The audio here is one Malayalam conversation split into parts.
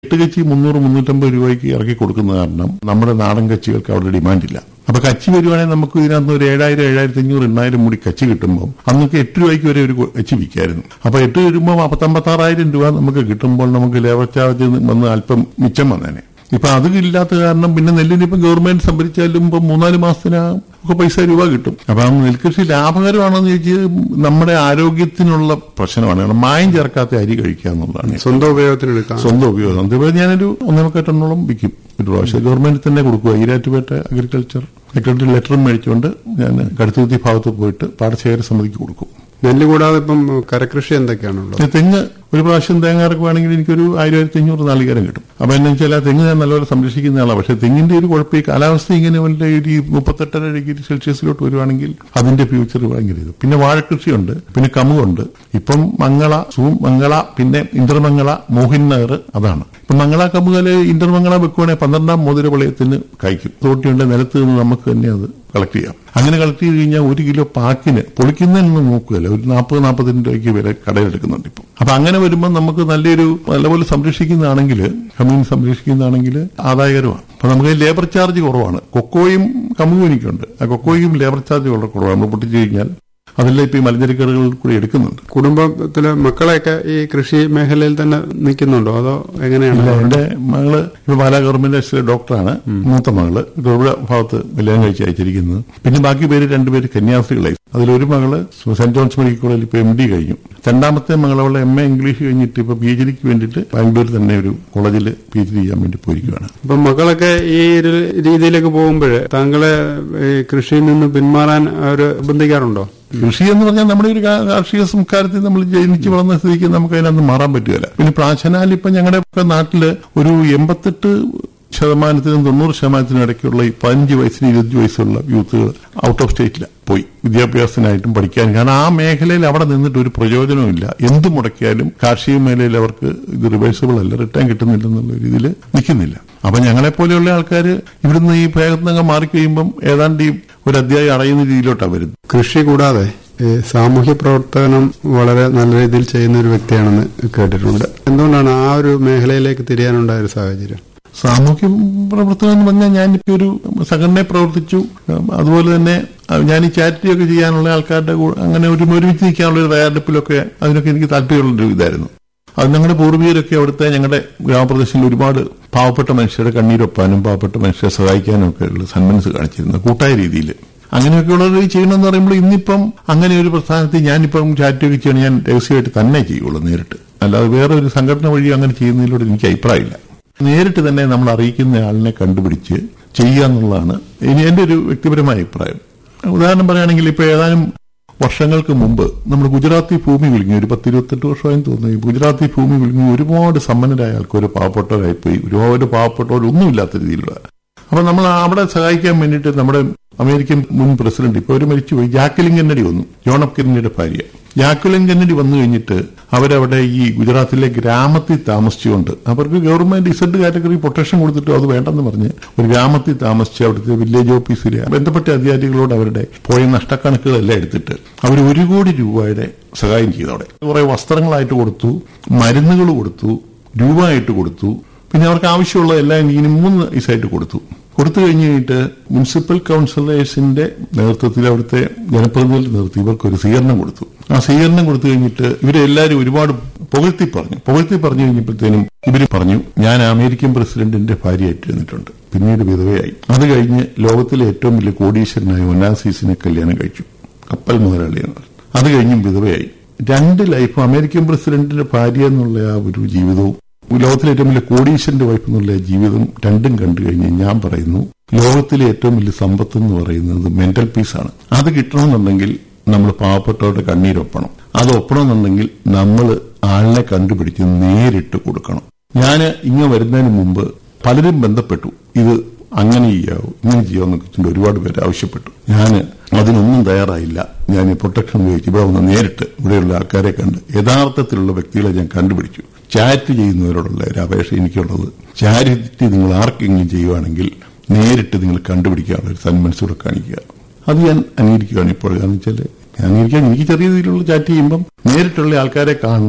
എട്ട് കച്ചി മുന്നൂറ് മുന്നൂറ്റമ്പത് രൂപയ്ക്ക് ഇറക്കി കൊടുക്കുന്ന കാരണം നമ്മുടെ നാടൻ കച്ചികൾക്ക് അവിടെ ഡിമാൻഡില്ല അപ്പൊ കച്ചി വരുവാണെങ്കിൽ നമുക്ക് ഇതിനകത്ത് ഒരു ഏഴായിരം ഏഴായിരത്തി അഞ്ഞൂറ് എണ്ണായിരം മുടി കച്ചി കിട്ടുമ്പോൾ അന്നൊക്കെ എട്ട് രൂപയ്ക്ക് വരെ ഒരു കച്ചി വിൽക്കായിരുന്നു അപ്പൊ എട്ട് വരുമ്പോൾ പത്തമ്പത്താറായിരം രൂപ നമുക്ക് കിട്ടുമ്പോൾ നമുക്ക് ലേബർ ചാർജ് വന്ന് അല്പം മിച്ചം വന്നേനെ ഇപ്പൊ അത് ഇല്ലാത്ത കാരണം പിന്നെ നെല്ലിന് ഇപ്പം ഗവൺമെന്റ് സംഭരിച്ചാലും ഇപ്പം മൂന്നാല് മാസത്തിന് ഒക്കെ പൈസ രൂപ കിട്ടും അപ്പൊ ആ നെൽകൃഷി ലാഭകരമാണെന്ന് ചോദിച്ചാൽ നമ്മുടെ ആരോഗ്യത്തിനുള്ള പ്രശ്നമാണ് കാരണം മായം ചേർക്കാത്ത അരി കഴിക്കുക എന്നുള്ളതാണ് സ്വന്തം ഉപയോഗത്തിനെടുക്കാം സ്വന്തം ഉപയോഗം അതുപോലെ ഞാനൊരു ഒന്നേമുക്കാൽ ടണ്ണോളം വിൽക്കും ഒരു പ്രാവശ്യം ഗവൺമെന്റ് തന്നെ കൊടുക്കുക ഈരാറ്റുപേട്ട അഗ്രികൾച്ചർ സെക്രട്ടറി ലെറ്ററും മേടിച്ചുകൊണ്ട് ഞാൻ കടുത്തുരുത്തി ഭാഗത്ത് പോയിട്ട് പാടശേഖര സമിതിക്ക് കൊടുക്കും നെല്ല് കൂടാതെ ഇപ്പം കരകൃഷി എന്തൊക്കെയാണുള്ളത് ഈ തെങ്ങ് ഒരു പ്രാവശ്യം തേങ്ങ ഇറക്കുവാണെങ്കിൽ എനിക്കൊരു ആയിരം ആയിരത്തി അഞ്ഞൂറ് നാളികേരം കിട്ടും അപ്പൊ എന്നു വെച്ചാൽ ആ തെങ്ങ് ഞാൻ നല്ലപോലെ സംരക്ഷിക്കുന്ന ആളാണ് പക്ഷെ തെങ്ങിന്റെ ഒരു കുഴപ്പം ഈ കാലാവസ്ഥ ഇങ്ങനെ വല്ല ഒരു മുപ്പത്തെട്ടര ഡിഗ്രി സെൽഷ്യസിലോട്ട് വരുവാണെങ്കിൽ അതിന്റെ ഫ്യൂച്ചർ ഭയങ്കര ഇത് പിന്നെ വാഴക്കൃഷിയുണ്ട് പിന്നെ കമുകുണ്ട് ഇപ്പം മംഗള സൂ മംഗള പിന്നെ ഇന്റർമംഗള മോഹിൻ നഗർ അതാണ് ഇപ്പൊ മംഗള കമുകല് ഇന്റർമംഗള വെക്കുവാണെങ്കിൽ പന്ത്രണ്ടാം മോതിര വളയത്തിന് കഴിക്കും തോട്ടിയുണ്ട് നിലത്ത് നിന്ന് നമുക്ക് തന്നെ അത് കളക്ട് ചെയ്യാം അങ്ങനെ കളക്ട് ചെയ്ത് കഴിഞ്ഞാൽ ഒരു കിലോ പാക്കിന് പൊളിക്കുന്നതിനൊന്നും നോക്കുകയല്ല ഒരു നാൽപ്പത് നാൽപ്പത്തിരണ്ട് രൂപയ്ക്ക് വില കടയിലെടുക്കുന്നുണ്ട് ഇപ്പം അപ്പൊ അങ്ങനെ വരുമ്പോൾ നമുക്ക് നല്ലൊരു നല്ലപോലെ സംരക്ഷിക്കുന്നതാണെങ്കിൽ കമ്മ്യൂൺ സംരക്ഷിക്കുന്നതാണെങ്കിൽ ആദായകരമാണ് അപ്പൊ നമുക്ക് ലേബർ ചാർജ് കുറവാണ് കൊക്കോയും കമുകും എനിക്കുണ്ട് ആ കൊക്കോയും ലേബർ ചാർജ് വളരെ കുറവാണ് നമ്മൾ പൊട്ടിച്ചു കഴിഞ്ഞാൽ അതെല്ലാം ഇപ്പൊ ഈ മലഞ്ചരക്കടകളിൽ കൂടി എടുക്കുന്നുണ്ട് കുടുംബത്തിലെ മക്കളെയൊക്കെ ഈ കൃഷി മേഖലയിൽ തന്നെ നിൽക്കുന്നുണ്ടോ അതോ എങ്ങനെയാണ് ഇല്ല, എന്റെ മകള് ഇപ്പൊ പാലാ ഗവൺമെന്റ് ആശുപത്രി ഡോക്ടറാണ് മൂത്ത മകള് തൊഴില ഭാഗത്ത് കല്യാണം കഴിച്ച് അയച്ചിരിക്കുന്നത് പിന്നെ ബാക്കി പേര് രണ്ടുപേര് കന്യാസ്ത്രീകളായി അതിലൊരു മകള് സെന്റ് ജോൺസ് മെഡിക്കൽ കോളേജിൽ ഇപ്പൊ എം ഡി കഴിഞ്ഞു രണ്ടാമത്തെ മകൾ അവളെ എം എ ഇംഗ്ലീഷ് കഴിഞ്ഞിട്ട് ഇപ്പൊ പി എച്ച് ഡിക്ക് വേണ്ടിയിട്ട് ബാംഗ്ലൂർ തന്നെ ഒരു കോളേജിൽ പി എച്ച് ഡി ചെയ്യാൻ വേണ്ടി പോയിരിക്കുകയാണ് അപ്പൊ മക്കളൊക്കെ ഈ ഒരു രീതിയിലേക്ക് പോകുമ്പോൾ താങ്കളെ ഈ കൃഷിയിൽ നിന്ന് പിന്മാറാൻ അവർ ബന്ധിക്കാറുണ്ടോ കൃഷി എന്ന് പറഞ്ഞാൽ നമ്മുടെ ഒരു കാ- കാർഷിക സംസ്കാരത്തിൽ നമ്മൾ ജനിച്ചു വളർന്ന സ്ഥിതിക്ക് നമുക്ക് അതിനകത്ത് മാറാൻ പറ്റുകയില്ല പിന്നെ പ്രാചനാൽ ഇപ്പൊ ഞങ്ങളുടെ ഒക്കെ നാട്ടില് ഒരു എൺപത്തെട്ട് ശതമാനത്തിനും തൊണ്ണൂറ് ശതമാനത്തിനും ഇടയ്ക്കുള്ള ഈ പതിനഞ്ച് വയസ്സിന് ഇരുപത്തി വയസ്സുള്ള യൂത്തുകൾ ഔട്ട് ഓഫ് സ്റ്റേറ്റിലാണ് പോയി വിദ്യാഭ്യാസത്തിനായിട്ടും പഠിക്കാനും കാരണം ആ മേഖലയിൽ അവിടെ നിന്നിട്ട് ഒരു പ്രയോജനവുമില്ല എന്ത് മുടക്കിയാലും കാർഷിക മേഖലയിൽ അവർക്ക് ഇത് റിവേഴ്സിബിൾ അല്ല റിട്ടേൺ കിട്ടുന്നില്ലെന്നുള്ള രീതിയിൽ നിൽക്കുന്നില്ല അപ്പൊ ഞങ്ങളെ പോലെയുള്ള ആൾക്കാർ ഇവിടുന്ന് ഈ വേഗത്തിനങ്ങ് മാറിക്കഴിയുമ്പം ഏതാണ്ട് ഈ ഒരു അധ്യായം അടയുന്ന രീതിയിലോട്ടാണ് വരുന്നത് കൃഷി കൂടാതെ ഈ സാമൂഹ്യ പ്രവർത്തനം വളരെ നല്ല രീതിയിൽ ചെയ്യുന്ന ഒരു വ്യക്തിയാണെന്ന് കേട്ടിട്ടുണ്ട് എന്തുകൊണ്ടാണ് ആ ഒരു മേഖലയിലേക്ക് തിരിയാനുണ്ടായ ഒരു സാഹചര്യം സാമൂഹ്യ പ്രവർത്തനം എന്ന് പറഞ്ഞാൽ ഞാനിപ്പോ ഒരു സംഘടനയെ പ്രവർത്തിച്ചു ഉം, അതുപോലെ തന്നെ അഹ് ഞാൻ ഈ ചാരിറ്റി ഒക്കെ ചെയ്യാനുള്ള ആൾക്കാരുടെ കൂടെ അങ്ങനെ ഒരു ഒരുമിച്ച് നിൽക്കാനുള്ള ഒരു തയ്യാറെടുപ്പിലൊക്കെ അതിനൊക്കെ എനിക്ക് താല്പര്യമുള്ളൊരു ഇതായിരുന്നു അത് ഞങ്ങളുടെ പൂർവികരൊക്കെ അവിടുത്തെ ഞങ്ങളുടെ ഗ്രാമപ്രദേശത്തിൽ ഒരുപാട് പാവപ്പെട്ട മനുഷ്യരുടെ കണ്ണീരൊപ്പാനും പാവപ്പെട്ട മനുഷ്യരെ സഹായിക്കാനും ഒക്കെ ഉള്ള സന്മനസ് കാണിച്ചിരുന്നു കൂട്ടായ രീതിയിൽ അങ്ങനെയൊക്കെയുള്ളത് ചെയ്യണമെന്ന് പറയുമ്പോൾ ഇന്നിപ്പം അങ്ങനെ ഒരു പ്രസ്ഥാനത്തിൽ ഞാനിപ്പം ചാറ്റ് ഒക്കെ ചെയ്യണം ഞാൻ രഹസ്യമായിട്ട് തന്നെ ചെയ്യുള്ളൂ നേരിട്ട് അല്ലാതെ വേറെ ഒരു സംഘടന വഴി അങ്ങനെ ചെയ്യുന്നതിലൂടെ എനിക്ക് അഭിപ്രായമില്ല നേരിട്ട് തന്നെ നമ്മൾ അറിയിക്കുന്ന ആളിനെ കണ്ടുപിടിച്ച് ചെയ്യുക എന്നുള്ളതാണ് ഇനി എന്റെ ഒരു വ്യക്തിപരമായ അഭിപ്രായം ഉദാഹരണം പറയുകയാണെങ്കിൽ ഇപ്പൊ ഏതാനും വർഷങ്ങൾക്ക് മുമ്പ് നമ്മൾ ഗുജറാത്തി ഭൂമി വിഴുങ്ങി ഒരു പത്ത് ഇരുപത്തെട്ട് വർഷമായി തോന്നുന്നു ഈ ഗുജറാത്തി ഭൂമി വിഴുങ്ങി ഒരുപാട് സമ്പന്നരായ ആൾക്കാർ പാവപ്പെട്ടവരായിപ്പോയി ഒരുപാട് പാവപ്പെട്ടവർ ഒന്നുമില്ലാത്ത രീതിയിലുള്ള അപ്പൊ നമ്മൾ അവിടെ സഹായിക്കാൻ വേണ്ടിയിട്ട് നമ്മുടെ അമേരിക്കൻ മുൻ പ്രസിഡന്റ് ഇപ്പൊ അവർ മരിച്ചുപോയി ജാക്കലിൻ കെന്നഡി വന്നു ജോൺ എഫ് കെന്നഡിയുടെ ഭാര്യ ജാക്കലിൻ കെന്നഡി വന്നു കഴിഞ്ഞിട്ട് അവരവിടെ ഈ ഗുജറാത്തിലെ ഗ്രാമത്തിൽ താമസിച്ചുകൊണ്ട് അവർക്ക് ഗവൺമെന്റ് ഇസഡ് കാറ്റഗറി പ്രൊട്ടക്ഷൻ കൊടുത്തിട്ട് അത് വേണ്ടെന്ന് പറഞ്ഞ് ഒരു ഗ്രാമത്തിൽ താമസിച്ച് അവിടുത്തെ വില്ലേജ് ഓഫീസിലെ ബന്ധപ്പെട്ട അധികാരികളോട് അവരുടെ പോയ നഷ്ടക്കണക്കുകളെല്ലാം എടുത്തിട്ട് അവർ ഒരു കോടി രൂപയുടെ സഹായം ചെയ്തു അവിടെ കുറെ വസ്ത്രങ്ങളായിട്ട് കൊടുത്തു മരുന്നുകൾ കൊടുത്തു രൂപ ആയിട്ട് കൊടുത്തു പിന്നെ അവർക്ക് ആവശ്യമുള്ള എല്ലാം ഇങ്ങനെ മൂന്ന് ഇസായിട്ട് കൊടുത്തു കൊടുത്തു കഴിഞ്ഞ് കഴിഞ്ഞിട്ട് മുനിസിപ്പൽ കൌൺസിലേഴ്സിന്റെ നേതൃത്വത്തിൽ അവിടുത്തെ ജനപ്രതിനിധികളുടെ നേതൃത്വത്തിൽ ഇവർക്ക് ഒരു സ്വീകരണം കൊടുത്തു ആ സ്വീകരണം കൊടുത്തു കഴിഞ്ഞിട്ട് ഇവരെല്ലാവരും ഒരുപാട് പുകഴ്ത്തി പറഞ്ഞു പുകഴ്ത്തി പറഞ്ഞു കഴിഞ്ഞപ്പോഴത്തേനും ഇവര് പറഞ്ഞു ഞാൻ അമേരിക്കൻ പ്രസിഡന്റിന്റെ ഭാര്യയായിട്ട് ഇരുന്നിട്ടുണ്ട് പിന്നീട് വിധവയായി അത് കഴിഞ്ഞ് ലോകത്തിലെ ഏറ്റവും വലിയ കോടീശ്വരനായ ഒന്നാസീസിനെ കല്യാണം കഴിച്ചു കപ്പൽ മുതലാളിയാണ് അത് കഴിഞ്ഞും വിധവയായി രണ്ട് ലൈഫും അമേരിക്കൻ പ്രസിഡന്റിന്റെ ഭാര്യ എന്നുള്ള ആ ഒരു ജീവിതവും ലോകത്തിലെ ഏറ്റവും വലിയ കോടീശ്വരന്റെ വൈഫ് എന്നുള്ള ജീവിതം രണ്ടും കണ്ടു കഴിഞ്ഞ് ഞാൻ പറയുന്നു ലോകത്തിലെ ഏറ്റവും വലിയ സമ്പത്ത് എന്ന് പറയുന്നത് മെന്റൽ പീസാണ് അത് കിട്ടണമെന്നുണ്ടെങ്കിൽ നമ്മൾ പാവപ്പെട്ടവരുടെ കണ്ണീരൊപ്പണം അത് ഒപ്പണമെന്നുണ്ടെങ്കിൽ നമ്മൾ ആളിനെ കണ്ടുപിടിച്ച് നേരിട്ട് കൊടുക്കണം ഞാൻ ഇങ്ങ് വരുന്നതിന് മുമ്പ് പലരും ബന്ധപ്പെട്ടു ഇത് അങ്ങനെ ചെയ്യാവോ ഇങ്ങനെ ചെയ്യാമെന്നൊക്കെ വെച്ചിട്ട് ഒരുപാട് പേര് ആവശ്യപ്പെട്ടു ഞാൻ അതിനൊന്നും തയ്യാറായില്ല ഞാൻ ഈ പ്രൊട്ടക്ഷൻ ഉപയോഗിച്ച് ഇവിടെ വന്ന് നേരിട്ട് ഇവിടെയുള്ള ആൾക്കാരെ കണ്ട് യഥാർത്ഥത്തിലുള്ള വ്യക്തികളെ ഞാൻ കണ്ടുപിടിച്ചു ചാരിറ്റി ചെയ്യുന്നവരോടുള്ള ഒരു അപേക്ഷ എനിക്കുള്ളത് ചാരിറ്റി നിങ്ങൾ ആർക്കെങ്കിലും ചെയ്യുവാണെങ്കിൽ നേരിട്ട് നിങ്ങൾ കണ്ടുപിടിക്കാനുള്ള ഒരു സന്മനസ്സൂടെ കാണിക്കുക അത് ഞാൻ അംഗീകരിക്കുകയാണ് ഇപ്പോൾ കാരണം വെച്ചാൽ ഞാൻ അംഗീകരിക്കാൻ എനിക്ക് ചെറിയ രീതിയിലുള്ള ചാറ്റ് ചെയ്യുമ്പം നേരിട്ടുള്ള ആൾക്കാരെ കാണണം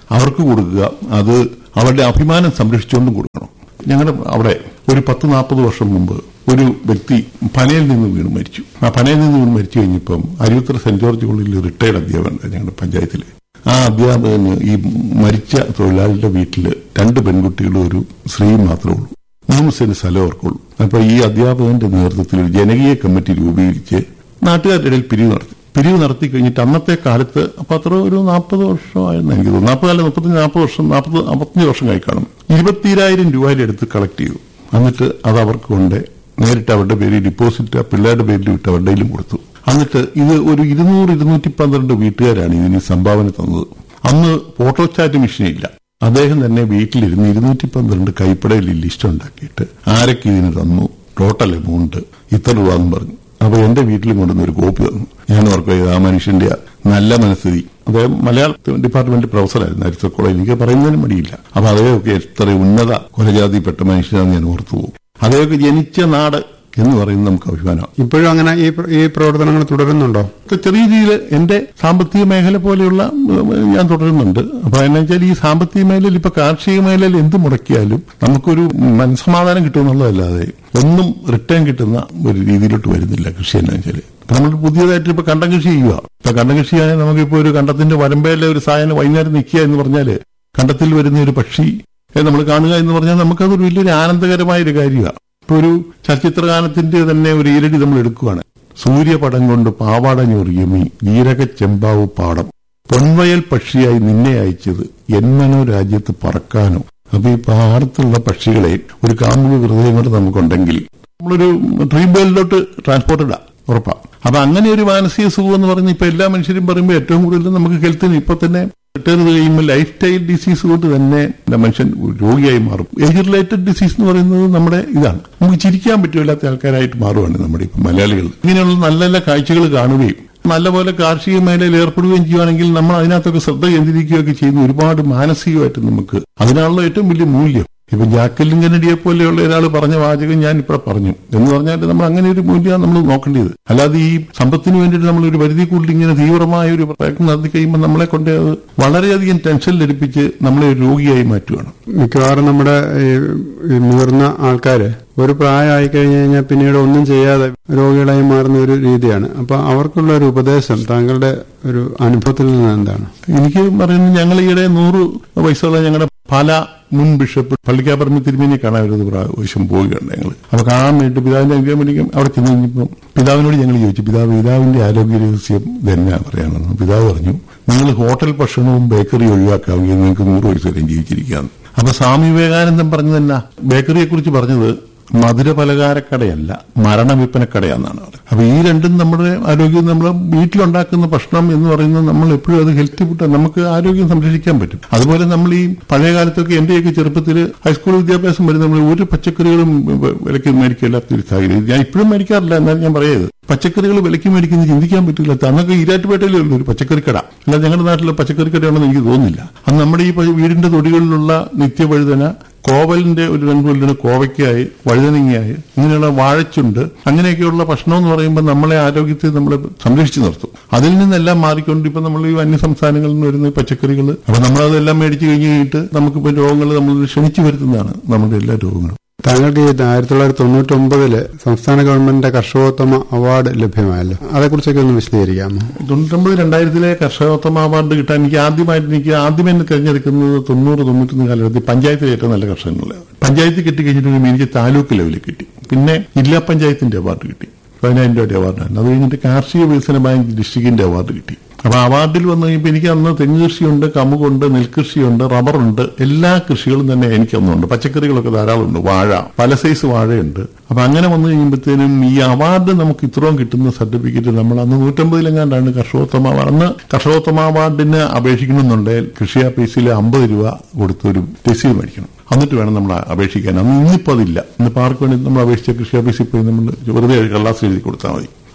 അവർക്ക് കൊടുക്കുക അത് അവരുടെ അഭിമാനം സംരക്ഷിച്ചുകൊണ്ടും കൊടുക്കണം ഞങ്ങളുടെ അവിടെ ഒരു പത്ത് നാൽപ്പത് വർഷം മുമ്പ് ഒരു വ്യക്തി പനയിൽ നിന്ന് വീണ് മരിച്ചു ആ പനയിൽ നിന്ന് വീണ് മരിച്ചു കഴിഞ്ഞപ്പം അരുവിത്തറ സെന്റ് ജോർജ് കോളേജിൽ റിട്ടയർഡ് അധ്യാപകൻ ഞങ്ങളുടെ പഞ്ചായത്തിൽ ആ അധ്യാപകന് ഈ മരിച്ച തൊഴിലാളിയുടെ വീട്ടില് രണ്ട് പെൺകുട്ടികളും ഒരു സ്ത്രീയും മാത്രമേ ഉള്ളൂ മൂന്ന് സെന്റ് സ്ഥലം അവർക്കുള്ളൂ അപ്പൊ ഈ അധ്യാപകന്റെ നേതൃത്വത്തിൽ ഒരു ജനകീയ കമ്മിറ്റി രൂപീകരിച്ച് നാട്ടുകാരുടെ ഇടയിൽ പിരിവ് നടത്തി പിരിവ് നടത്തി കഴിഞ്ഞിട്ട് അന്നത്തെ കാലത്ത് അപ്പൊ അത്ര ഒരു നാൽപ്പത് വർഷമായിരുന്നു എനിക്ക് തോന്നുന്നു നാൽപ്പത് അല്ല മുപ്പത്തഞ്ച് നാൽപ്പത് വർഷം നാൽപ്പത് അമ്പത്തഞ്ച് വർഷം കഴി കാണും ഇരുപത്തിരായിരം രൂപയുടെ അടുത്ത് കളക്ട് ചെയ്തു എന്നിട്ട് അത് അവർക്ക് കൊണ്ട് നേരിട്ട് അവരുടെ പേരിൽ ഡിപ്പോസിറ്റ് ആ പിള്ളേരുടെ പേരിൽ വിട്ട് അവരുടെ കയ്യിലും കൊടുത്തു എന്നിട്ട് ഇത് ഒരു ഇരുന്നൂറ് ഇരുന്നൂറ്റി പന്ത്രണ്ട് വീട്ടുകാരാണ് ഇതിന് സംഭാവന തന്നത് അന്ന് ഫോട്ടോ ചാറ്റ് മെഷീൻ ഇല്ല അദ്ദേഹം തന്നെ വീട്ടിലിരുന്ന് ഇരുന്നൂറ്റി പന്ത്രണ്ട് കൈപ്പടയിൽ ലിസ്റ്റ് ഉണ്ടാക്കിയിട്ട് ആരൊക്കെ ഇതിന് തന്നു ടോട്ടൽ എമൗണ്ട് ഇത്ര രൂപ എന്ന് പറഞ്ഞു അപ്പൊ എന്റെ വീട്ടിലും കൊണ്ടുവന്ന് ഒരു കോപ്പി തന്നു ഞാൻ ഓർക്കുക ആ മനുഷ്യന്റെ ആ നല്ല മനസ്ഥിതി അദ്ദേഹം മലയാള ഡിപ്പാർട്ട്മെന്റ് പ്രൊഫസറായിരുന്നു അരിസ്റ്റർ കോളേജ് എനിക്ക് പറയുന്നതിന് മടിയില്ല അപ്പൊ അദ്ദേഹമൊക്കെ എത്ര ഉന്നത കുലജാതിപ്പെട്ട മനുഷ്യനാണെന്ന് ഞാൻ ഓർത്തു പോകും അദ്ദേഹമൊക്കെ ജനിച്ച നാട് എന്ന് പറയുന്നത് നമുക്ക് അഭിമാനമാണ് ഇപ്പോഴും അങ്ങനെ ഈ പ്ര- ഈ പ്രവർത്തനങ്ങൾ തുടരുന്നുണ്ടോ ഇപ്പൊ ചെറിയ രീതിയിൽ എന്റെ സാമ്പത്തിക മേഖല പോലെയുള്ള ഉം, ഞാൻ തുടരുന്നുണ്ട് അപ്പൊ എന്നാ വെച്ചാൽ ഈ സാമ്പത്തിക മേഖലയിൽ ഇപ്പൊ കാർഷിക മേഖലയിൽ എന്ത് മുടക്കിയാലും നമുക്കൊരു മനസ്സമാധാനം കിട്ടുമെന്നുള്ളതല്ലാതെ ഒന്നും റിട്ടേൺ കിട്ടുന്ന ഒരു രീതിയിലോട്ട് വരുന്നില്ല കൃഷി എന്നാ വെച്ചാല് ഇപ്പൊ നമ്മൾ പുതിയതായിട്ട് ഇപ്പൊ കണ്ടം കൃഷി ചെയ്യുക ഇപ്പൊ കണ്ടം കൃഷി ചെയ്യാൻ നമുക്കിപ്പോ ഒരു കണ്ടത്തിന്റെ വരമ്പയിലെ ഒരു സായനം വൈകുന്നേരം നിൽക്കുക എന്ന് പറഞ്ഞാല് കണ്ടത്തിൽ വരുന്ന ഒരു പക്ഷി നമ്മൾ കാണുക എന്ന് പറഞ്ഞാൽ നമുക്കതൊരു വലിയൊരു ആനന്ദകരമായ ഒരു കാര്യമാണ് ഇപ്പൊ ഒരു ചലച്ചിത്രഗാനത്തിന്റെ തന്നെ ഒരു ഈരടി നമ്മൾ എടുക്കുകയാണ് സൂര്യപടം കൊണ്ട് പാവാട ഞൊറിയമി വീരക ചെമ്പാവ് പാടം പൊൻവയൽ പക്ഷിയായി നിന്നെ അയച്ചത് എന്മനോ രാജ്യത്ത് പറക്കാനോ അപ്പൊ ഈ പാടത്തുള്ള പക്ഷികളെ ഒരു കാമുക ഹൃദയം കൊണ്ട് നമുക്കുണ്ടെങ്കിൽ നമ്മളൊരു ഡ്രീം വേൾഡിലോട്ട് ട്രാൻസ്പോർട്ട് ഇടാം ഉറപ്പാ അപ്പൊ അങ്ങനെ ഒരു മാനസിക സുഖം എന്ന് പറഞ്ഞ് ഇപ്പൊ എല്ലാ മനുഷ്യരും പറയുമ്പോൾ ഏറ്റവും കൂടുതൽ നമുക്ക് ഹെൽത്തിന് ഇപ്പൊ തന്നെ റിട്ടയർ കഴിയുമ്പോൾ ലൈഫ് സ്റ്റൈൽ ഡിസീസ് കൊണ്ട് തന്നെ മനുഷ്യൻ രോഗിയായി മാറും ഏജ് റിലേറ്റഡ് ഡിസീസ് എന്ന് പറയുന്നത് നമ്മുടെ ഇതാണ് നമുക്ക് ചിരിക്കാൻ പറ്റില്ലാത്ത ആൾക്കാരായിട്ട് മാറുകയാണ് നമ്മുടെ ഇപ്പം മലയാളികൾ ഇങ്ങനെയുള്ള നല്ല നല്ല കാഴ്ചകൾ കാണുകയും നല്ലപോലെ കാർഷിക മേഖലയിൽ ഏർപ്പെടുകയും ചെയ്യുകയാണെങ്കിൽ നമ്മൾ അതിനകത്തൊക്കെ ശ്രദ്ധ കേന്ദ്രീകരിക്കുകയൊക്കെ ചെയ്യുന്ന ഒരുപാട് മാനസികമായിട്ട് നമുക്ക് അതിനാണല്ലോ ഏറ്റവും വലിയ മൂല്യം ഇപ്പൊ ജാക്കലിൻ കെനഡിയെ പോലെയുള്ള ഒരാൾ പറഞ്ഞ വാചകം ഞാൻ ഇപ്പോൾ പറഞ്ഞു എന്ന് പറഞ്ഞാൽ നമ്മൾ അങ്ങനെ ഒരു മൂല്യമാണ് നമ്മൾ നോക്കേണ്ടത് അല്ലാതെ ഈ സമ്പത്തിന് വേണ്ടിയിട്ട് നമ്മൾ ഒരു പരിധി കൂടുതൽ ഇങ്ങനെ തീവ്രമായ ഒരു പ്രയത്നം നടത്തി കഴിയുമ്പോൾ നമ്മളെ കൊണ്ട് അത് വളരെയധികം ടെൻഷൻ ലഭിപ്പിച്ച് നമ്മളെ ഒരു രോഗിയായി മാറ്റുകയാണ് മിക്കവാറും നമ്മുടെ ഈ ഈ മുതിർന്ന ആൾക്കാര് ഒരു പ്രായമായി കഴിഞ്ഞു കഴിഞ്ഞാൽ പിന്നീട് ഒന്നും ചെയ്യാതെ രോഗികളായി മാറുന്ന ഒരു രീതിയാണ് അപ്പൊ അവർക്കുള്ള ഒരു ഉപദേശം താങ്കളുടെ ഒരു അനുഭവത്തിൽ നിന്ന് എന്താണ് എനിക്ക് പറയുന്നത് ഞങ്ങൾ ഈയിടെ നൂറ് വയസ്സുള്ള ഞങ്ങളുടെ പല മുൻ ബിഷപ്പ് പള്ളിക്കാപ്പറമ്പ് തിരുമേനി കാണാൻ ഒരു പ്രാവശ്യം പോവുകയാണ് ഞങ്ങൾ അപ്പൊ കാണാൻ വേണ്ടി പിതാവിന്റെ അനുഗ്രഹം മേടിക്കും അവിടെ ചെന്ന് കഴിഞ്ഞപ്പോൾ പിതാവിനോട് ഞങ്ങൾ ചോദിച്ചു പിതാവ് പിതാവിന്റെ ആരോഗ്യ രഹസ്യം ഇതെന്നാ പറയാണെന്ന് പിതാവ് പറഞ്ഞു നിങ്ങൾ ഹോട്ടൽ ഭക്ഷണവും ബേക്കറി ഒഴിവാക്കാമെങ്കിൽ നിങ്ങൾക്ക് നൂറ് വയസ്സ് വരെയും ജീവിച്ചിരിക്കാന്ന് അപ്പൊ സ്വാമി വിവേകാനന്ദൻ പറഞ്ഞതല്ല ബേക്കറിയെ കുറിച്ച് പറഞ്ഞത് മധുര പലഹാരക്കടയല്ല മരണ വിൽപ്പനക്കടയാന്നാണ് പറയുന്നത് അപ്പൊ ഈ രണ്ടും നമ്മുടെ ആരോഗ്യം നമ്മൾ വീട്ടിലുണ്ടാക്കുന്ന ഭക്ഷണം എന്ന് പറയുന്നത് നമ്മൾ എപ്പോഴും അത് ഹെൽത്തി ഫുഡ് നമുക്ക് ആരോഗ്യം സംരക്ഷിക്കാൻ പറ്റും അതുപോലെ നമ്മൾ ഈ പഴയ കാലത്തൊക്കെ എന്റെയൊക്കെ ചെറുപ്പത്തിൽ ഹൈസ്കൂൾ വിദ്യാഭ്യാസം വരെ നമ്മൾ ഒരു പച്ചക്കറികളും വ- വിലയ്ക്ക് മേടിക്കില്ലാത്ത ഒരു സാഹചര്യം ഞാൻ ഇപ്പോഴും മേടിക്കാറില്ല എന്നാലും ഞാൻ പറയത് പച്ചക്കറികൾ വിലയ്ക്ക് മേടിക്കുന്നത് ചിന്തിക്കാൻ പറ്റില്ല അന്നൊക്കെ ഈരാറ്റുപേട്ടയിലേ ഉള്ളൂ ഒരു പച്ചക്കറി കട അല്ല ഞങ്ങളുടെ നാട്ടിലെ പച്ചക്കറി കടയാണെന്ന് എനിക്ക് തോന്നുന്നില്ല അന്ന് നമ്മുടെ ഈ പ- വീടിന്റെ തൊടികളിലുള്ള നിത്യവഴുതന കോവലിന്റെ ഒരു രണ്ട് കൊല്ലിന് കോവയ്ക്കായി വഴുതനങ്ങയായി ഇങ്ങനെയുള്ള വാഴച്ചുണ്ട് അങ്ങനെയൊക്കെയുള്ള ഭക്ഷണം എന്ന് പറയുമ്പോൾ നമ്മളെ ആരോഗ്യത്തെ നമ്മൾ സംരക്ഷിച്ചു നിർത്തും അതിൽ നിന്നെല്ലാം മാറിക്കൊണ്ട് ഇപ്പൊ നമ്മൾ ഈ അന്യ സംസ്ഥാനങ്ങളിൽ നിന്ന് വരുന്ന ഈ പച്ചക്കറികൾ അപ്പൊ നമ്മളതെല്ലാം മേടിച്ചു കഴിഞ്ഞ് കഴിഞ്ഞിട്ട് നമുക്കിപ്പോ രോഗങ്ങൾ നമ്മൾ ക്ഷണിച്ചു വരുത്തുന്നതാണ് നമ്മുടെ എല്ലാ രോഗങ്ങളും താങ്കൾക്ക് ഈ ആയിരത്തി തൊള്ളായിരത്തി തൊണ്ണൂറ്റി ഒമ്പതില് സംസ്ഥാന ഗവൺമെന്റിന്റെ കർഷകോത്തമ അവാർഡ് ലഭ്യമായല്ലോ അതേക്കുറിച്ചൊക്കെ ഒന്ന് വിശദീകരിക്കാമോ തൊണ്ണൂറ്റൊമ്പത് രണ്ടായിരത്തിലെ കർഷകോത്തമ അവാർഡ് കിട്ടാൻ എനിക്ക് ആദ്യമായിട്ട് എനിക്ക് ആദ്യം എന്നെ തിരഞ്ഞെടുക്കുന്നത് തൊണ്ണൂറ് തൊണ്ണൂറ്റൊന്ന് കാലഘട്ടത്തിൽ പഞ്ചായത്തിലെ ഏറ്റവും നല്ല കർഷകനുള്ള പഞ്ചായത്ത് കിട്ടി കഴിഞ്ഞിട്ട് എനിക്ക് താലൂക്ക് ലെവലിൽ കിട്ടി പിന്നെ ജില്ലാ പഞ്ചായത്തിന്റെ അവാർഡ് കിട്ടി പതിനായിരം രൂപയുടെ അവാർഡാണ് അത് കഴിഞ്ഞിട്ട് കാർഷിക വികസന ബാങ്ക് ഡിസ്ട്രിക്റ്റിന്റെ അവാർഡ് കിട്ടി അപ്പൊ അവാർഡിൽ വന്നു കഴിഞ്ഞപ്പോൾ എനിക്ക് അന്ന് തെങ്ങ് കൃഷിയുണ്ട് കമുകുണ്ട് നെൽകൃഷിയുണ്ട് റബ്ബറുണ്ട് എല്ലാ കൃഷികളും തന്നെ എനിക്ക് അന്നുണ്ട് പച്ചക്കറികളൊക്കെ ധാരാളം ഉണ്ട് വാഴ പല സൈസ് വാഴയുണ്ട് അപ്പൊ അങ്ങനെ വന്നു കഴിയുമ്പോഴത്തേനും ഈ അവാർഡ് നമുക്ക് ഇത്രയും കിട്ടുന്ന സർട്ടിഫിക്കറ്റ് നമ്മൾ അന്ന് നൂറ്റമ്പതിലെങ്ങാണ്ടാണ് കർഷകോത്തമ അവാർഡ് അന്ന് കർഷകോത്തമ അവാർഡിന് അപേക്ഷിക്കണമെന്നുണ്ടെങ്കിൽ കൃഷി ഓഫീസിൽ അമ്പത് രൂപ കൊടുത്ത് ഒരു രസീത് മേടിക്കണം എന്നിട്ട് വേണം നമ്മൾ അപേക്ഷിക്കാൻ അന്ന് ഇന്നിപ്പോ അതില്ല ഇന്നിപ്പോ ആർക്ക് വേണ്ടി നമ്മൾ അപേക്ഷിച്ച കൃഷി ഓഫീസിൽ പോയി നമ്മൾ വെറുതെ ഒരു കള്ളാസ് എഴുതി കൊടുത്താൽ മതി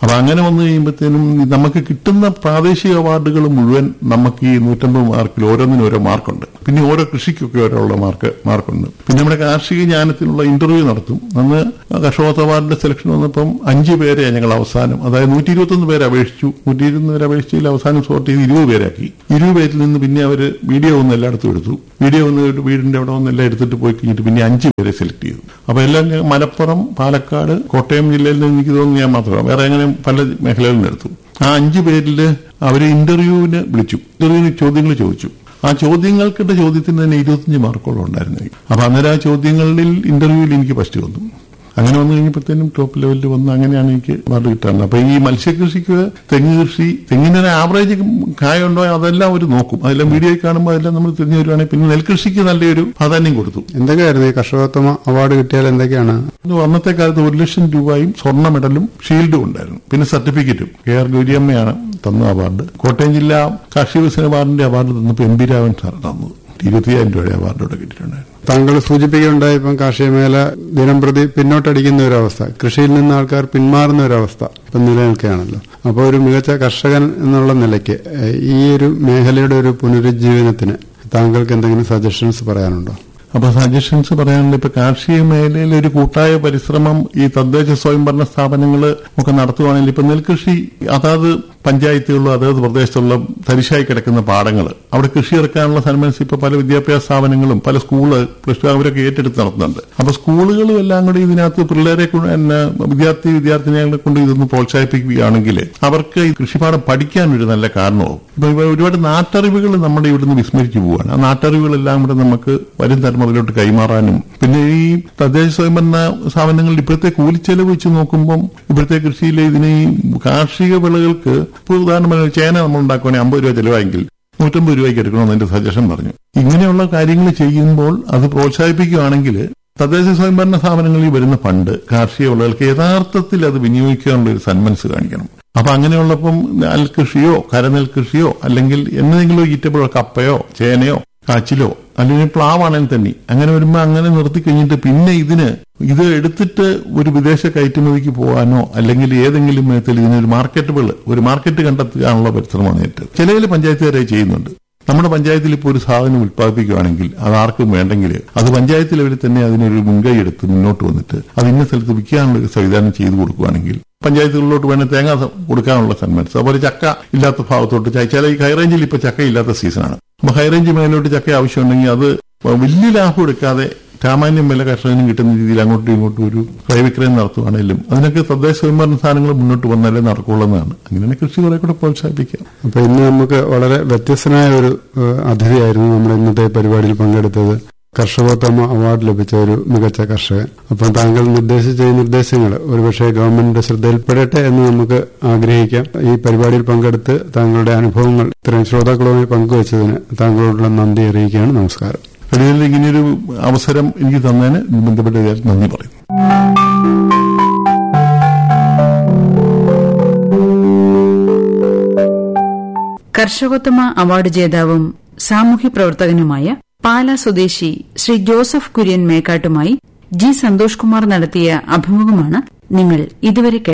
അപ്പൊ അങ്ങനെ വന്നു കഴിയുമ്പോഴത്തേനും നമുക്ക് കിട്ടുന്ന പ്രാദേശിക അവാർഡുകൾ മുഴുവൻ നമുക്ക് ഈ നൂറ്റമ്പത് മാർക്കിൽ ഓരോന്നിനും ഓരോ മാർക്കുണ്ട് പിന്നെ ഓരോ കൃഷിക്കൊക്കെ ഓരോ മാർക്ക് മാർക്കുണ്ട് പിന്നെ നമ്മുടെ കാർഷിക ജ്ഞാനത്തിനുള്ള ഇന്റർവ്യൂ നടത്തും അന്ന് കർഷകോത്ത അവാർഡിന്റെ സെലക്ഷൻ വന്നപ്പം അഞ്ച് പേരെ ഞങ്ങൾ അവസാനം അതായത് നൂറ്റി ഇരുപത്തൊന്ന് പേര് അപേക്ഷിച്ചു നൂറ്റി ഇരുപത്തി പേര് അപേക്ഷിച്ചതിൽ അവസാനം സോർട്ട് ചെയ്ത് ഇരുപത് പേരാക്കി ഇരുപത് പേരിൽ നിന്ന് പിന്നെ അവര് വീഡിയോ ഒന്ന് എല്ലായിടത്തും എടുത്തു വീഡിയോ ഒന്ന് ഒരു വീടിന്റെ അവിടെ ഒന്ന് എല്ലാം എടുത്തിട്ട് പോയി കഴിഞ്ഞിട്ട് പിന്നെ അഞ്ച് പേരെ സെലക്ട് ചെയ്തു അപ്പൊ എല്ലാം ഞാൻ മലപ്പുറം പാലക്കാട് കോട്ടയം ജില്ലയിൽ നിന്ന് എനിക്ക് തോന്നുന്നു ഞാൻ മാത്രമാണ് വേറെ അങ്ങനെ പല മേഖലകളിൽ നിന്ന് എടുത്തു ആ അഞ്ച് പേരിൽ അവര് ഇന്റർവ്യൂവിന് വിളിച്ചു ഇന്റർവ്യൂവിന് ചോദ്യങ്ങൾ ചോദിച്ചു ആ ചോദ്യങ്ങൾക്കിട്ട ചോദ്യത്തിന് തന്നെ ഇരുപത്തിയഞ്ച് മാർക്കോളം ഉണ്ടായിരുന്നു എനിക്ക്. അപ്പൊ അന്നേരം ആ ചോദ്യങ്ങളിൽ ഇന്റർവ്യൂവിൽ എനിക്ക് ഫസ്റ്റ് വന്നു അങ്ങനെ വന്നു കഴിഞ്ഞപ്പോഴത്തേനും ടോപ്പ് ലെവലിൽ വന്ന് അങ്ങനെയാണ് എനിക്ക് അവാർഡ് കിട്ടാറുള്ളത് അപ്പൊ ഈ മത്സ്യകൃഷിക്ക് തെങ്ങ് കൃഷി തെങ്ങിന് ഒരു ആവറേജ് കായുണ്ടോ അതെല്ലാം അവർ നോക്കും അതെല്ലാം വീഡിയോയിൽ കാണുമ്പോൾ അതെല്ലാം നമ്മൾ തിരിഞ്ഞു വരുവാണെങ്കിൽ പിന്നെ നെൽകൃഷിക്ക് നല്ലൊരു പ്രാധാന്യം കൊടുത്തു എന്തൊക്കെയായിരുന്നു ഈ കർഷകോത്തമ അവാർഡ് കിട്ടിയാൽ എന്തൊക്കെയാണ് ഇത് അന്നത്തെ കാലത്ത് ഒരു ലക്ഷം രൂപയും സ്വർണ്ണ മെഡലും ഷീൽഡും ഉണ്ടായിരുന്നു പിന്നെ സർട്ടിഫിക്കറ്റും കെ ആർ ഗൗരിയമ്മയാണ് തന്ന അവാർഡ് കോട്ടയം ജില്ലാ കാർഷിക വികസന അവാർഡിന്റെ അവാർഡ് തന്നപ്പോൾ എം പി രാവൻ സാർ തന്നത് ഇരുപത്തിയായിരം രൂപയുടെ അവാർഡ് ഇവിടെ കിട്ടിയിട്ടുണ്ടായിരുന്നു താങ്കൾ സൂചിപ്പിക്കുകയുണ്ടായി ഇപ്പം കാർഷിക മേഖല ദിനം പ്രതി പിന്നോട്ടടിക്കുന്ന ഒരവസ്ഥ കൃഷിയിൽ നിന്ന് ആൾക്കാർ പിന്മാറുന്ന ഒരവസ്ഥ ഇപ്പം നിലനിൽക്കുകയാണല്ലോ അപ്പോൾ ഒരു മികച്ച കർഷകൻ എന്നുള്ള നിലയ്ക്ക് ഏഹ്, ഈ ഒരു മേഖലയുടെ ഒരു പുനരുജ്ജീവനത്തിന് താങ്കൾക്ക് എന്തെങ്കിലും സജഷൻസ് പറയാനുണ്ടോ അപ്പൊ സജഷൻസ് പറയാനുള്ള ഇപ്പൊ കാർഷിക മേഖലയിൽ ഒരു കൂട്ടായ പരിശ്രമം ഈ തദ്ദേശ സ്വയംഭരണ സ്ഥാപനങ്ങൾ ഒക്കെ നടത്തുവാണെങ്കിൽ ഇപ്പൊ നെൽകൃഷി അതാത് പഞ്ചായത്തുകളിലും അതാത് പ്രദേശത്തുള്ള തരിശായി കിടക്കുന്ന പാടങ്ങൾ അവിടെ കൃഷി ഇറക്കാനുള്ള സന്മനസ് ഇപ്പൊ പല വിദ്യാഭ്യാസ സ്ഥാപനങ്ങളും പല സ്കൂള് പ്ലസ് ടു അവരൊക്കെ ഏറ്റെടുത്ത് നടത്തുന്നുണ്ട് അപ്പൊ സ്കൂളുകളും എല്ലാം കൂടി ഇതിനകത്ത് പിള്ളേരെ കൊണ്ട് പിന്നെ വിദ്യാർത്ഥി വിദ്യാർത്ഥിനികളെ കൊണ്ട് ഇതൊന്ന് പ്രോത്സാഹിപ്പിക്കുകയാണെങ്കിൽ അവർക്ക് ഈ കൃഷിപാഠം പഠിക്കാൻ ഒരു നല്ല കാരണമാവും ഇപ്പൊ ഇവ ഒരുപാട് നാട്ടറിവുകൾ നമ്മുടെ ഇവിടുന്ന് വിസ്മരിച്ചു പോവാണ് ആ നാട്ടറിവുകളെല്ലാം കൂടെ നമുക്ക് വരും തലമുറയിലോട്ട് കൈമാറാനും പിന്നെ ഈ തദ്ദേശ സ്വയംഭരണ സ്ഥാപനങ്ങളിൽ ഇപ്പോഴത്തെ കൂലിച്ചെലവ് വെച്ച് നോക്കുമ്പം ഇപ്പോഴത്തെ കൃഷിയിലെ ഇതിന് ഈ കാർഷിക വിളകൾക്ക് ഇപ്പോൾ ഉദാഹരണം ചേന നമ്മൾ ഉണ്ടാക്കുവാണെങ്കിൽ അമ്പത് രൂപ ചെലവായെങ്കിൽ നൂറ്റമ്പത് രൂപയ്ക്ക് എടുക്കണമെന്ന് എന്റെ സജഷൻ പറഞ്ഞു ഇങ്ങനെയുള്ള കാര്യങ്ങൾ ചെയ്യുമ്പോൾ അത് പ്രോത്സാഹിപ്പിക്കുകയാണെങ്കിൽ തദ്ദേശ സ്വയംഭരണ സ്ഥാപനങ്ങളിൽ വരുന്ന ഫണ്ട് കാർഷിക വിളകൾക്ക് യഥാർത്ഥത്തിൽ അത് വിനിയോഗിക്കാനുള്ള ഒരു സന്മനസ് കാണിക്കണം അപ്പൊ അങ്ങനെയുള്ളപ്പം നെൽകൃഷിയോ കരനെൽകൃഷിയോ അല്ലെങ്കിൽ എന്തെങ്കിലും ഈറ്റബിളോ കപ്പയോ ചേനയോ കാച്ചിലോ അല്ലെങ്കിൽ പ്ലാവാണെങ്കിൽ തന്നെ അങ്ങനെ വരുമ്പോൾ അങ്ങനെ നിർത്തി കഴിഞ്ഞിട്ട് പിന്നെ ഇതിന് ഇത് എടുത്തിട്ട് ഒരു വിദേശ കയറ്റുമതിക്ക് പോകാനോ അല്ലെങ്കിൽ ഏതെങ്കിലും വിധത്തിൽ ഇതിനൊരു മാർക്കറ്റബിൾ ഒരു മാർക്കറ്റ് കണ്ടെത്താനുള്ള പരിശ്രമമാണ് ഏറ്റവും ചില ചില പഞ്ചായത്തുകാരായി ചെയ്യുന്നുണ്ട് നമ്മുടെ പഞ്ചായത്തിൽ ഇപ്പോൾ ഒരു സാധനം ഉത്പാദിപ്പിക്കുകയാണെങ്കിൽ അത് ആർക്കും വേണ്ടെങ്കിൽ അത് പഞ്ചായത്ത് ലെവലിൽ തന്നെ അതിനൊരു മുൻകൈ എടുത്ത് മുന്നോട്ട് വന്നിട്ട് അത് ഇന്ന സ്ഥലത്ത് വിൽക്കാനുള്ള ഒരു സംവിധാനം ചെയ്തു കൊടുക്കുകയാണെങ്കിൽ പഞ്ചായത്തുകളിലോട്ട് വേണേൽ തേങ്ങ സ- കൊടുക്കാനുള്ള സന്മനസ് അതുപോലെ ചക്ക ഇല്ലാത്ത ഭാഗത്തോട്ട് ച- ചില ഈ ഹൈറേഞ്ചിൽ ഇപ്പൊ ചക്ക ഇല്ലാത്ത സീസണാണ് അപ്പൊ ഹൈറേഞ്ച് മേലോട്ട് ചക്ക ആവശ്യമുണ്ടെങ്കിൽ അത് വലിയ ലാഭം എടുക്കാതെ സാമാന്യം വില കർഷകനും കിട്ടുന്ന രീതിയിൽ അങ്ങോട്ടും ഇങ്ങോട്ടും ഒരു ക്രയവിക്രയം നടത്തുവാണെങ്കിലും അതിനൊക്കെ തദ്ദേശ സ്വയംഭരണ സ്ഥാനങ്ങൾ മുന്നോട്ട് വന്നാലേ നടക്കുള്ളതാണ് അങ്ങനെ കൃഷി കുറെ കൂടെ പ്രോത്സാഹിപ്പിക്കാം അപ്പൊ ഇന്ന് നമുക്ക് വളരെ വ്യത്യസ്തനായ ഒരു ഏഹ്, അതിഥിയായിരുന്നു നമ്മുടെ ഇന്നത്തെ പരിപാടിയിൽ പങ്കെടുത്തത് കർഷകോത്തമ അവാർഡ് ലഭിച്ച ഒരു മികച്ച കർഷകൻ അപ്പം താങ്കൾ നിർദ്ദേശിച്ച ഈ നിർദ്ദേശങ്ങൾ ഒരുപക്ഷെ ഗവൺമെന്റിന്റെ ശ്രദ്ധയിൽപ്പെടട്ടെ എന്ന് നമുക്ക് ആഗ്രഹിക്കാം ഈ പരിപാടിയിൽ പങ്കെടുത്ത് താങ്കളുടെ അനുഭവങ്ങൾ ഇത്രയും ശ്രോതാക്കളുമായി പങ്കുവച്ചതിന് താങ്കളോടുള്ള നന്ദി അറിയിക്കുകയാണ് നമസ്കാരം റേഡിയോയിൽ ഇങ്ങനെയൊരു അവസരം എനിക്ക് തന്നതിന് ബന്ധപ്പെട്ട കാര്യത്തിൽ നന്ദി പറയുന്നു കർഷകോത്തമ അവാർഡ് ജേതാവും സാമൂഹ്യ പ്രവർത്തകനുമായ പാല സ്വദേശി ശ്രീ ജോസഫ് കുര്യൻ മേക്കാട്ടുമായി ജി സന്തോഷ് കുമാർ നടത്തിയ അഭിമുഖമാണ് നിങ്ങൾ ഇതുവരെ കേട്ടത്